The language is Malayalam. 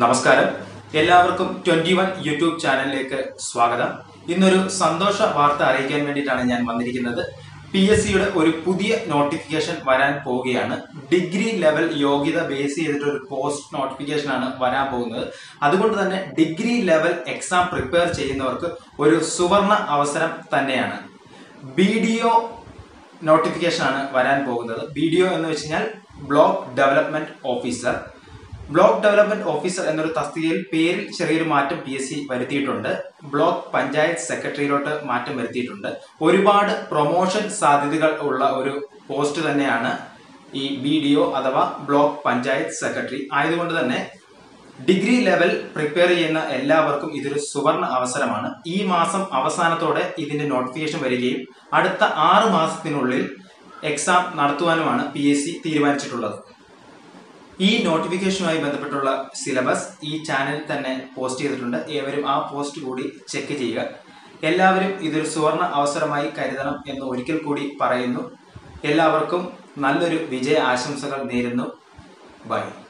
നമസ്കാരം എല്ലാവർക്കും ട്വന്റി വൺ യൂട്യൂബ് ചാനലിലേക്ക് സ്വാഗതം ഇന്നൊരു സന്തോഷ വാർത്ത അറിയിക്കാൻ വേണ്ടിയിട്ടാണ് ഞാൻ വന്നിരിക്കുന്നത് പി എസ് സിയുടെ ഒരു പുതിയ നോട്ടിഫിക്കേഷൻ വരാൻ പോവുകയാണ് ഡിഗ്രി ലെവൽ യോഗ്യത ബേസ് ചെയ്തിട്ട് ഒരു പോസ്റ്റ് നോട്ടിഫിക്കേഷൻ ആണ് വരാൻ പോകുന്നത് അതുകൊണ്ട് തന്നെ ഡിഗ്രി ലെവൽ എക്സാം പ്രിപ്പയർ ചെയ്യുന്നവർക്ക് ഒരു സുവർണ അവസരം തന്നെയാണ് ബി ഡി ഒ നോട്ടിഫിക്കേഷൻ ആണ് വരാൻ പോകുന്നത് ബി ഡി ഒ എന്ന് വെച്ച് കഴിഞ്ഞാൽ block development officer block development officer എന്നൊരു തസ്തികയിൽ പേരിൽ ചെറിയൊരു മാറ്റം പി എസ് സി വരുത്തിയിട്ടുണ്ട് ബ്ലോക്ക് പഞ്ചായത്ത് സെക്രട്ടറിയിലോട്ട് മാറ്റം വരുത്തിയിട്ടുണ്ട് ഒരുപാട് പ്രൊമോഷൻ സാധ്യതകൾ ഉള്ള ഒരു പോസ്റ്റ് തന്നെയാണ് ഈ ബി ഡി ഒ അഥവാ ബ്ലോക്ക് പഞ്ചായത്ത് സെക്രട്ടറി ആയതുകൊണ്ട് തന്നെ ഡിഗ്രി ലെവൽ പ്രിപ്പയർ ചെയ്യുന്ന എല്ലാവർക്കും ഇതൊരു സുവർണ അവസരമാണ് ഈ മാസം അവസാനത്തോടെ ഇതിന്റെ നോട്ടിഫിക്കേഷൻ വരികയും അടുത്ത ആറ് മാസത്തിനുള്ളിൽ എക്സാം നടത്തുവാനുമാണ് പി എസ് സി തീരുമാനിച്ചിട്ടുള്ളത് ഈ നോട്ടിഫിക്കേഷനുമായി ബന്ധപ്പെട്ടുള്ള സിലബസ് ഈ ചാനലിൽ തന്നെ പോസ്റ്റ് ചെയ്തിട്ടുണ്ട് ഏവരും ആ പോസ്റ്റ് കൂടി ചെക്ക് ചെയ്യുക എല്ലാവരും ഇതൊരു സുവർണ അവസരമായി കരുതണം എന്ന് ഒരിക്കൽ കൂടി പറയുന്നു എല്ലാവർക്കും നല്ലൊരു വിജയ ആശംസകൾ നേരുന്നു ബൈ